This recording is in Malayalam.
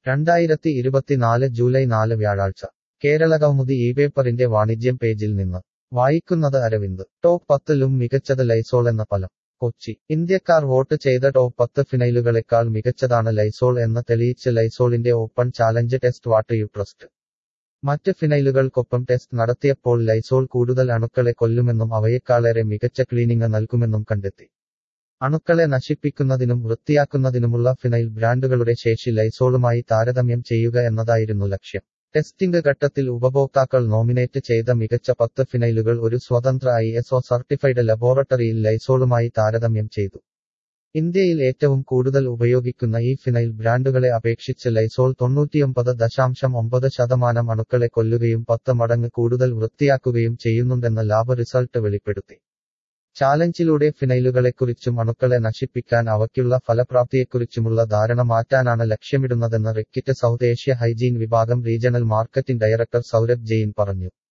രണ്ടായിരത്തി ഇരുപത്തിനാല് ജൂലൈ നാല് വ്യാഴാഴ്ച കേരളകൗമുദി ഈ പേപ്പറിന്റെ വാണിജ്യം പേജിൽ നിന്ന് വായിക്കുന്നത് അരവിന്ദ് ടോപ്പ് പത്തിലും മികച്ചത് ലൈസോൾ എന്ന ഫലം കൊച്ചി ഇന്ത്യക്കാർ വോട്ട് ചെയ്ത ടോപ്പ് പത്ത് ഫിനൈലുകളെക്കാൾ മികച്ചതാണ് ലൈസോൾ എന്ന് തെളിയിച്ച് ലൈസോളിന്റെ open challenge test what you trust മറ്റ് ഫിനൈലുകൾക്കൊപ്പം ടെസ്റ്റ് നടത്തിയപ്പോൾ ലൈസോൾ കൂടുതൽ അണുക്കളെ കൊല്ലുമെന്നും അവയേക്കാളേറെ മികച്ച ക്ലീനിംഗ് നൽകുമെന്നും കണ്ടെത്തി അണുക്കളെ നശിപ്പിക്കുന്നതിനും വൃത്തിയാക്കുന്നതിനുമുള്ള ഫിനൈൽ ബ്രാൻഡുകളുടെ ശേഷി ലൈസോളുമായി താരതമ്യം ചെയ്യുക എന്നതായിരുന്നു ലക്ഷ്യം ടെസ്റ്റിംഗ് ഘട്ടത്തിൽ ഉപഭോക്താക്കൾ നോമിനേറ്റ് ചെയ്ത മികച്ച പത്ത് ഫിനൈലുകൾ ഒരു സ്വതന്ത്ര ഐ എസ് ഒ സർട്ടിഫൈഡ് ലബോറട്ടറിയിൽ ലൈസോളുമായി താരതമ്യം ചെയ്തു ഇന്ത്യയിൽ ഏറ്റവും കൂടുതൽ ഉപയോഗിക്കുന്ന ഈ ഫിനൈൽ ബ്രാൻഡുകളെ അപേക്ഷിച്ച് ലൈസോൾ തൊണ്ണൂറ്റിയൊമ്പത് ദശാംശം ഒമ്പത് ശതമാനം അണുക്കളെ കൊല്ലുകയും പത്ത് മടങ്ങ് കൂടുതൽ വൃത്തിയാക്കുകയും ചെയ്യുന്നുണ്ടെന്ന് ലാബ് റിസൾട്ട് വെളിപ്പെടുത്തി ചാലഞ്ചിലൂടെ ഫിനൈലുകളെക്കുറിച്ചും അണുക്കളെ നശിപ്പിക്കാൻ അവയ്ക്കുള്ള ഫലപ്രാപ്തിയെക്കുറിച്ചുമുള്ള ധാരണ മാറ്റാനാണ് ലക്ഷ്യമിടുന്നതെന്ന് റെക്കിറ്റ് സൗത്ത് ഏഷ്യ ഹൈജീൻ വിഭാഗം regional marketing director Saurabh Jain പറഞ്ഞു